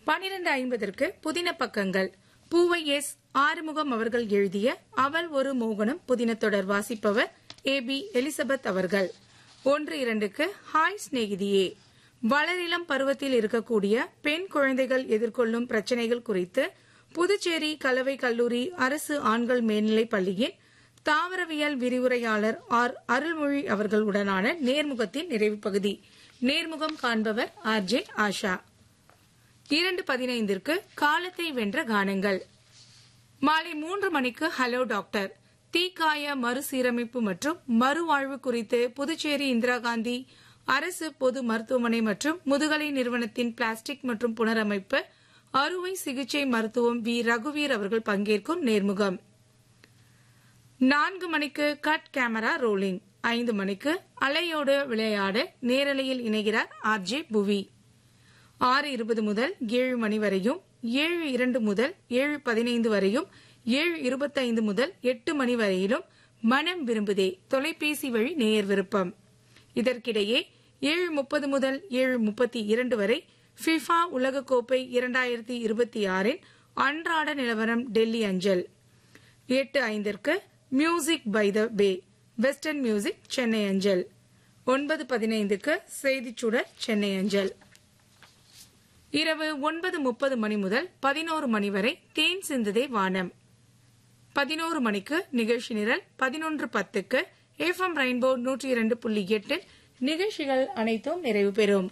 பனிரெண்டு ஐம்பதற்கு புதின பக்கங்கள் பூவை எஸ் ஆறுமுகம் அவர்கள் எழுதிய அவள் ஒரு மோகனம் புதின தொடர் வாசிப்பவர் ஏ பி எலிசபெத் அவர்கள் ஒன்று இரண்டுக்கு ஹாய் சிநேகிதியே வளரிளம் பருவத்தில் இருக்கக்கூடிய பெண் குழந்தைகள் எதிர்கொள்ளும் பிரச்சனைகள் குறித்து புதுச்சேரி கலவை கல்லூரி அரசு ஆண்கள் மேல்நிலைப் பள்ளியின் தாவரவியல் விரிவுரையாளர் ஆர் அருள்மொழி அவர்கள் உடனான நேர்முகத்தின் நிறைவு பகுதி நேர்முகம் காண்பவர் ஆர் ஜே ஆஷா இரண்டு பதினைந்திற்கு காலத்தை வென்ற கானங்கள் மாலை மூன்று மணிக்கு ஹலோ டாக்டர் தீக்காய மறுசீரமைப்பு மற்றும் மறுவாழ்வு குறித்து புதுச்சேரி இந்திரா காந்தி அரசு பொது மருத்துவமனை மற்றும் முதுகலை நிறுவனத்தின் பிளாஸ்டிக் மற்றும் புனரமைப்பு அறுவை சிகிச்சை மருத்துவம் வி ரகுவீர் அவர்கள் பங்கேற்கும் நேர்முகம் நான்கு மணிக்கு கட் கேமரா ரோலிங் ஐந்து மணிக்கு அலையோடு விளையாட நேரலையில் இணைகிறார் ஆர் ஜே புவி ஆறு இருபது முதல் ஏழு மணி வரையும் ஏழு இரண்டு முதல் ஏழு பதினைந்து வரையும் ஏழு இருபத்தைந்து முதல் எட்டு மணி வரையிலும் மனம் விரும்புதே தொலைபேசி வழி நேயர் விருப்பம் இதற்கிடையே ஏழு முப்பது முதல் ஏழு முப்பத்தி இரண்டு வரை ஃபிஃபா உலகக்கோப்பை இரண்டாயிரத்தி இருபத்தி ஆறின் அன்றாட நிலவரம் டெல்லி அஞ்சல் எட்டு ஐந்திற்கு music by the bay western music Chennai அஞ்சல் ஒன்பது பதினைந்துக்கு செய்திச் சுடர் சென்னை அஞ்சல் இரவு ஒன்பது முப்பது மணி முதல் பதினோரு மணி வரை தேன் சிந்துதே வானம் பதினோரு மணிக்கு நிகழ்ச்சி நிரல் பதினொன்று பத்துக்கு எஃப்எம் ரெயின்போ நூற்றி இரண்டு புள்ளி எட்டில் நிகழ்ச்சிகள் அனைத்தும் நிறைவு பெறும்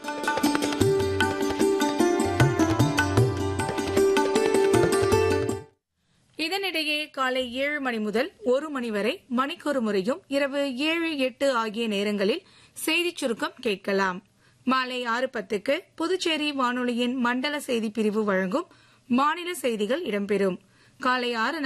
இதனிடையே காலை ஏழு மணி முதல் ஒரு மணி வரை மணிக்கொரு முறையும் இரவு ஏழு எட்டு ஆகிய நேரங்களில் செய்திச் சுருக்கம் கேட்கலாம் மாலை ஆறு பத்துக்கு புதுச்சேரி வானொலியின் மண்டல செய்தி பிரிவு வழங்கும் மாநில செய்திகள் இடம்பெறும் காலை ஆறு